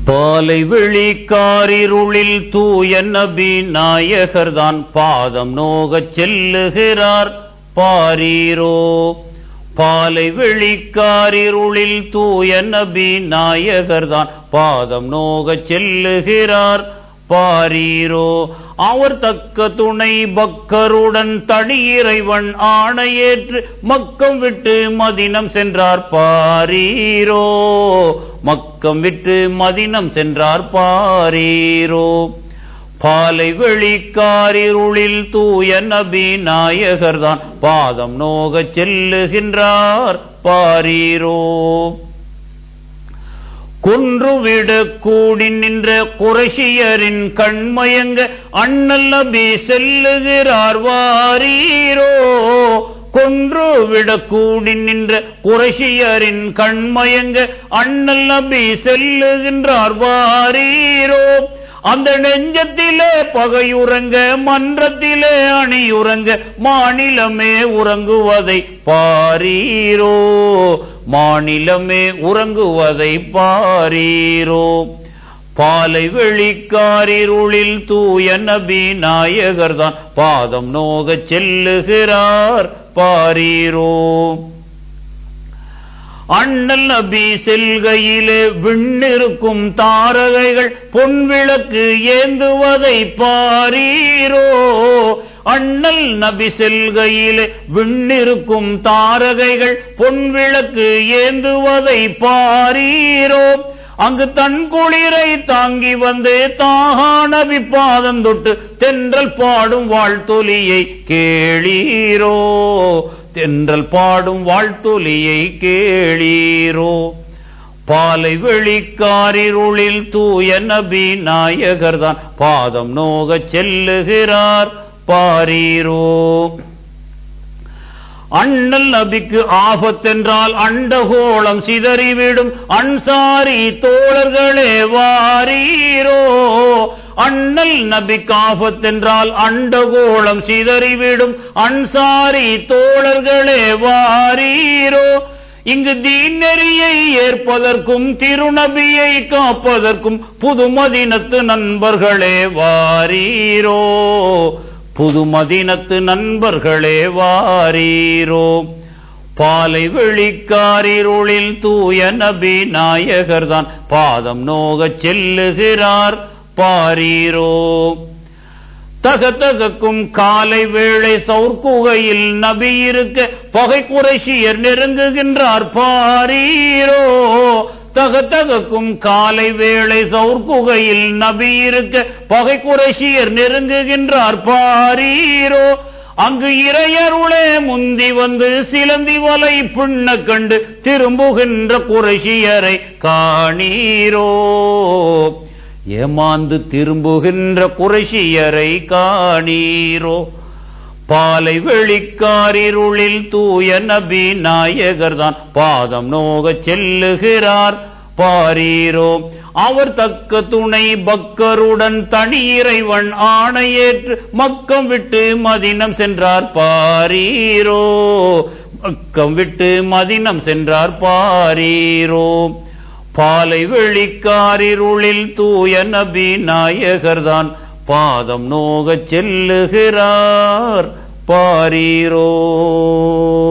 பாலை வெளிக்காரிருளில் தூய நபி நாயகர்தான் பாதம் நோகச் செல்லுகிறார் பாரீரோ பாலை வெளிக்காரிருளில் தூய நபி நாயகர்தான் பாதம் நோகச் செல்லுகிறார் பாரீரோ அவர் தக்க துணை பக்கருடன் தனி இறைவன் ஆணையேற்று மக்கம் விட்டு மதினம் சென்றார் பாரீரோ மக்கம் விட்டு மதினம் சென்றார் பாரீரோ பாலை வெளிக்காரிருளில் தூய நபி நாயகர்தான் பாதம் நோகச் செல்லுகின்றார் பாரீரோ குன்றுவிட கூடி நின்ற குறைஷியரின் கண்மயங்க அண்ணல் நபி செல்லுகிறார் வாரீரோ கொன்று விட கூடி நின்ற குறைஷியரின் கண்மயங்க அண்ணல் நபி செல்லுகின்றார் வாரீரோ அந்த நெஞ்சத்திலே பகையுறங்க மன்றத்திலே அணியுறங்க மாநிலமே உறங்குவதை பாரீரோ மாநிலமே உறங்குவதை பாரீரோ பாலை வெளிக்காரிருளில் தூய நபி நாயகர்தான் பாதம் நோகச் செல்லுகிறார் பாரீரோ அண்ணல் நபி செல்கையிலே விண்ணிருக்கும் தாரகைகள் பொன்விளக்கு ஏந்துவதை பாரீரோ அண்ணல் நபி செல்கையிலே விண்ணிருக்கும் தாரகைகள் பொன்விளக்கு ஏந்துவதை பாரீரோ அங்கு தன் குளிரை தாங்கி வந்து தாகா நபி பாதம் தொட்டு தென்றல் பாடும் வாழ்த்தொலியை கேளீரோ தென்றல் பாடும் வாழ்த்தொலியை கேளீரோ பாலை வெளிக்காரிருளில் தூய நபி நாயகர்தான் பாதம் நோகச் செல்லுகிறார் பாரீரோ அண்ணல் நபிக்கு ஆபத்தென்றால் அண்டகோளம் சிதறிவிடும் அன்சாரி தோழர்களே வாரீரோ அண்ணல் நபிக்கு ஆபத்தென்றால் அண்டகோளம் சிதறிவிடும் அன்சாரி தோழர்களே வாரீரோ இங்கு தீநெறியை ஏற்பதற்கும் திருநபியை காப்பதற்கும் புதுமதினத்து நண்பர்களே வாரீரோ புதுமதினத்து நண்பர்களே வாரீரோ பாலை வெளிக்காரிருளில் தூய நபி நாயகர்தான் பாதம் நோகச் செல்லுகிறார் பாரீரோ தகத்தகக்கும் காலை வேளை சௌர்குகையில் நபி இருக்க பகை குறைஷியர் நெருங்குகின்றார் பாரீரோ தகத்தகக்கும் காலை வேளை சௌர்குகையில் நபி இருக்க பகை குறைஷியர் நெருங்குகின்றார் பாரீரோ அங்கு இறையருளே முந்தி வந்து சிலந்தி வலை பின்ன கண்டு திரும்புகின்ற குறைஷியரை காணீரோ ஏமாந்து திரும்புகின்ற குறைஷியரை காணீரோ பாலை வெளிக்காரிருளில் தூய நபி நாயகர்தான் பாதம் நோகச் செல்லுகிறார் பாரீரோ அவர் தக்க துணை பக்கருடன் தனி இறைவன் ஆணையேற்று மக்கம் விட்டு மதினம் சென்றார் பாரீரோ மக்கம் விட்டு மதினம் சென்றார் பாரீரோ பாலை வெளிக்காரிருளில் தூய நபி நாயகர்தான் பாதம் நோகச் செல்லுகிறார் பாரீரோ